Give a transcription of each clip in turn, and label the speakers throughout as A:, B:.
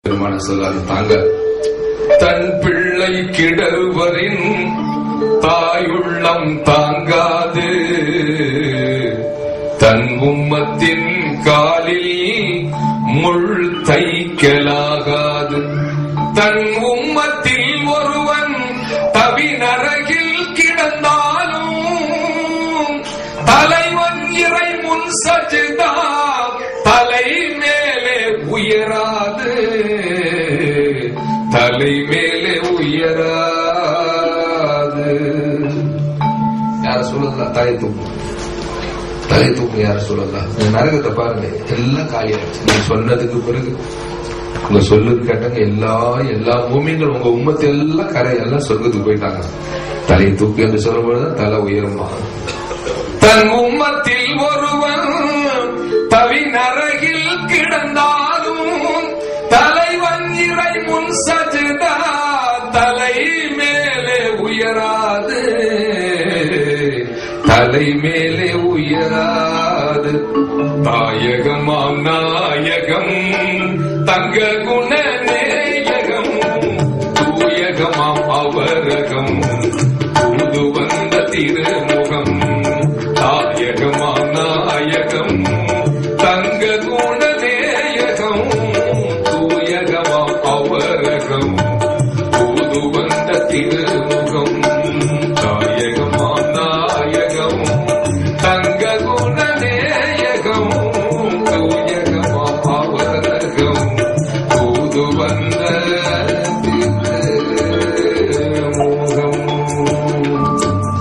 A: பெருமான சொல்லாது தாங்க தன் பிள்ளை கிடருவரின் தாயுள்ளம் தாங்காது தன் உம்மத்தின் காலில் முள் தைக்கலாகாது தன் உம்மத்தில் ஒருவன் தவிநரகில் கிடந்தாலும் தலைவன் இறை முன் சஜிதா தலை மேலே உயராது தலை மேலே உயராது யார சொல்லலாம் தலை தூக்கும் தலை தூக்கும் யார சொல்லலாம் இந்த நரகத்தை பாருங்க எல்லாம் காலியாச்சு நீங்க சொன்னதுக்கு பிறகு உங்க சொல்லுக்கு கேட்டாங்க எல்லா எல்லா பூமிகள் உங்க உம்மத்தை எல்லாம் கரை எல்லாம் சொர்க்கத்துக்கு போயிட்டாங்க தலை தூக்கு என்று சொல்லும்போது தலை உயரமா தன் உம்மத்தில் ஒருவன் தவி நரகில் கிடந்தாலும் தலைவன் இறை முன் சஜிதா தலை மேலே உயராது தலை மேலே உயராது தாயகமாம் நாயகம் தங்க குண நேயகம் தூயகமாம் அவரகம் தூது வந்த திருமுகம் தாயகமாம் நாயகம் தங்க குண நேயகம் தூயகமாம் அவரகம் தூது வந்த திருமுகம் தாயகமாம் நாயகம் தங்க குண நேயகம் தூயகமாம் அவரகம் தூது வந்த திருமுகம்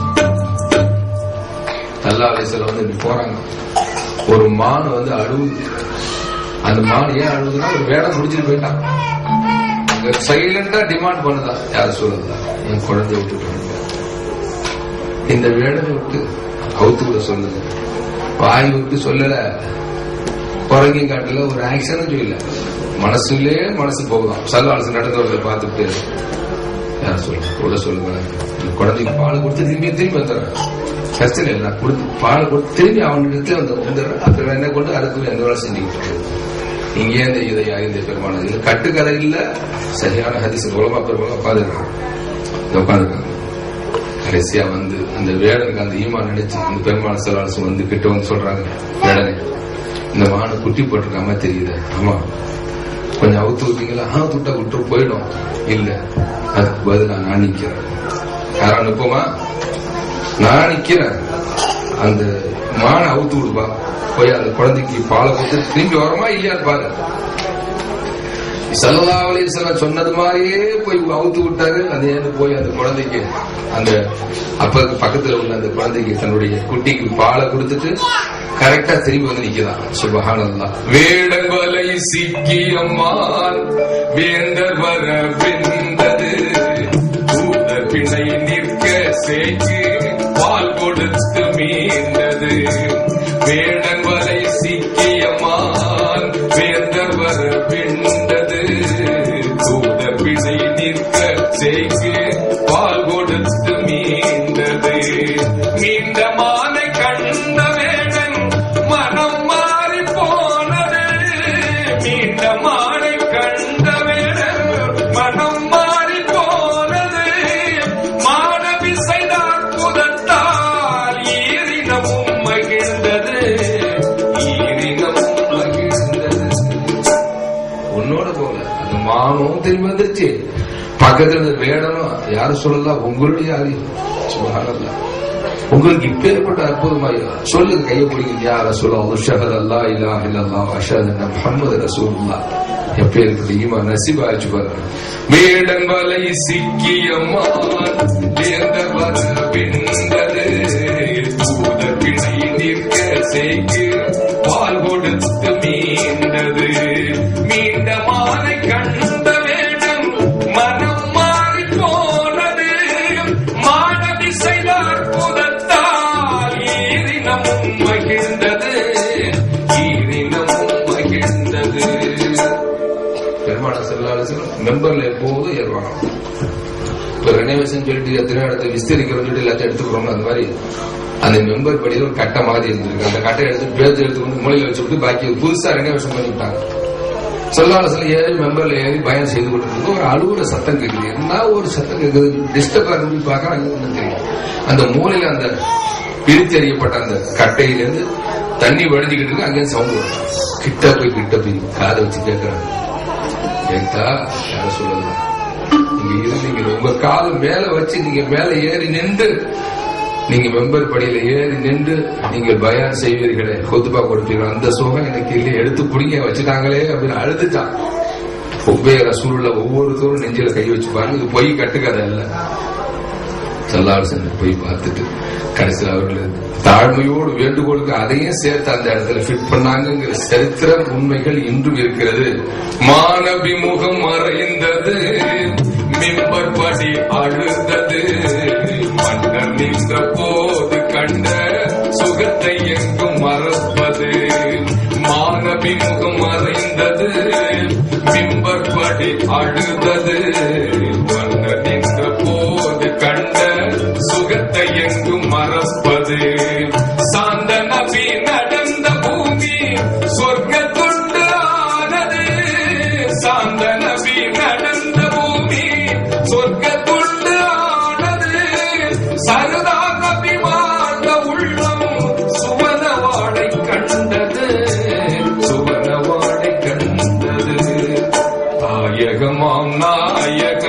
A: அல்லா அலிசல்ல வந்து இப்படி போறாங்க ஒரு மான் வந்து அழுவுது அந்த மான் ஏன் அழுகுதுன்னா ஒரு வேலை முடிச்சுட்டு போயிட்டான் அங்க சைலண்டா டிமாண்ட் பண்ணுதா யார் சொல்லுதா என் குழந்தைய விட்டுட்டு வந்துட்டேன். இந்த வேடனை விட்டு அவுத்து விட சொல்லுங்க வாய் விட்டு சொல்லல குரங்கி காட்டுல ஒரு ஆக்ஷனும் சொல்லல மனசுலயே மனசு போகுதான் சல்லாலசு நடந்து வரத பார்த்துட்டு யார் சொல்லுங்க விட சொல்லுங்க இந்த குழந்தைக்கு பால் கொடுத்து திரும்பி திரும்பி வந்துடுறேன் கஷ்டம் இல்லை நான் கொடுத்து பால் கொடுத்து திரும்பி அவனிடத்துல வந்து வந்துடுறேன் அப்புறம் என்ன கொண்டு அதுக்கு எந்த வேலை செஞ்சுக்கிட்டு இங்கே இந்த இதை இந்த பெருமான இது கட்டுக்கதை இல்ல சரியான ஹதிஸ் உலமா பெருமாள் உட்காந்துருக்காங்க உட்காந்துருக்காங்க கடைசியா வந்து அந்த வேடனுக்கு அந்த ஈமா நினைச்சு அந்த பெருமான செல்வாசம் வந்து கிட்ட வந்து சொல்றாங்க வேடனை இந்த மானு குட்டி போட்டிருக்காம தெரியுது ஆமா கொஞ்சம் அவுத்து விட்டீங்களா ஆ துட்டா விட்டு போயிடும் இல்ல அதுக்கு பதிலா நான் நிக்கிறேன் யாரா அனுப்புமா நான் நிக்கிறேன் அந்த மானை அவுத்து விடுப்பா போய் அந்த குழந்தைக்கு பாலை கொடுத்து திரும்பி வரமா இல்லையா பாரு சல்லா அலிஸ்லாம் சொன்னது மாதிரியே போய் அவுத்து விட்டாரு அது ஏன்னு போய் அந்த குழந்தைக்கு அந்த அப்ப பக்கத்துல உள்ள அந்த குழந்தைக்கு தன்னுடைய குட்டிக்கு பாலை கொடுத்துட்டு கரெக்டா திரும்பி வந்து நிக்கிறான் சுபஹானல்லா வேடவலை சிக்கியம்மான் வேந்தர் வர வெந்தது தூதர் பிணை நிற்க சேக்கு பால் கொடுத்து மீண்டது வேடன் வரை சிக்கியம்மான் வேந்தர் வர வெண்டது தூதர் பிணை நிற்க சேக்கு பால் கொடுத்து மீண்டது மீண்ட மானை கண்ட வேடன் மனம் மாறி போனது மீண்ட மானை கண்ட வேடன் மனம் மாறி போனது மாணவி செய்தார் புதத்தால் ஈரினமும் மகிழ்ந்தது ஈரினமும் மகிழ்ந்தது உன்னோட போகல அந்த மானும் திரும்பி வந்துருச்சு பக்கத்துல இருந்த வேடனும் யாரும் சொல்லலாம் உங்களுடைய அறிவு சுபஹானல்லாஹ். உங்களுக்கு இப்பேற்பட்ட அற்புதமாய் சொல்லுங்க கையை பிடிங்க யார சொல்ல ஷஹத் அல்லா இல்லா இல்லல்லா அஷஹத் அன்ன முஹம்மது ரசூலுல்லாஹ் எப்பேற்பட்ட ஈமா நசீப் ஆச்சு பாருங்க வேடன் வலை சிக்கியம்மான் வேந்தர் வர வெந்தது தூத பிணை நிற்க செய்கு பால் கொடுத்து மீண்டது மீண்ட மாலை கண்ட வேடம் மனம் மாறி போனது மாணவி செய்தார் புதத்தால் ஈரினமும் மகிழ்ந்தது ஈரினமும் மகிழ்ந்தது பெருமான செல்லாலும் மெம்பர்ல எப்போதும் ஏறுவாங்க இப்ப ரெனோவேஷன் சொல்லிட்டு எத்தனை இடத்த விஸ்தரிக்கிறோம் சொல்லிட்டு எல்லாத்தையும் எடுத்துக்கிறோம் அந்த மாதிரி அந்த மெம்பர் படியில் ஒரு கட்டை மாதிரி இருந்திருக்கு அந்த கட்டை எடுத்து பேர்த்து எடுத்துக்கொண்டு மூலையில வச்சு விட்டு பாக்கி புதுசா ரெனோவேஷன் பண்ணிவிட்டாங்க சொல்லாலசில் ஏறி மெம்பர்ல ஏறி பயணம் செய்து கொண்டிருக்கும் ஒரு அலுவல சத்தம் கேட்குது என்ன ஒரு சத்தம் கேட்குது டிஸ்டர்ப் ஆகி பார்க்கறான் அங்க ஒண்ணும் தெரியும் அந்த மூலையில அந்த பிரித்தெறியப்பட்ட அந்த கட்டையிலிருந்து தண்ணி வடிஞ்சுக்கிட்டு இருக்கு அங்கேயும் சவுண்ட் வரும் கிட்ட போய் கிட்ட போய் காதை வச்சு கேட்கறாங்க கேட்டா யார சொல்லுங்க நீங்க இருந்தீங்க உங்க கால் மேல வச்சு நீங்க மேல ஏறி நின்று நீங்க மெம்பர் படியில ஏறி நின்று நீங்க பயான் செய்வீர்களே கொத்துப்பா கொடுப்பீர்கள் அந்த சுகம் எனக்கு இல்லையே எடுத்து புடிங்க வச்சுட்டாங்களே அப்படின்னு அழுதுட்டான் ஒவ்வே ரசூலுள்ள ஒவ்வொருத்தரும் நெஞ்சில கை வச்சு பாருங்க இது பொய் கட்டுக்கதை இல்ல சல்லால் சென்று போய் பார்த்துட்டு கடைசியில் அவர்கள் தாழ்மையோடு வேண்டுகோளுக்கு அதையும் சேர்த்து அந்த இடத்துல ஃபிட் பண்ணாங்கிற சரித்திர உண்மைகள் இன்றும் இருக்கிறது மானபிமுகம் மறைந்தது மிம்பர் படி அழுந்தது மன்னர் நின்ற போது கண்ட சுகத்தை எங்கும் மறப்பது மானபிமுகம் மறைந்தது மிம்பர் படி அழுதது மன்னர் நின்ற போது கண்ட சுகத்தை எங்கும் மறப்பது சாந்த நபி நடந்த பூமி சொர்க்கத்துண்டு ஆனது சாந்த நபி நடந்த பூமி சொர்க்கத்துண்டு ஆனது சரதா நபி வாழ்ந்த உள்ளம் சுவனவாடை கண்டது சுவனவாடை கண்டது தாயகமாம் நாயக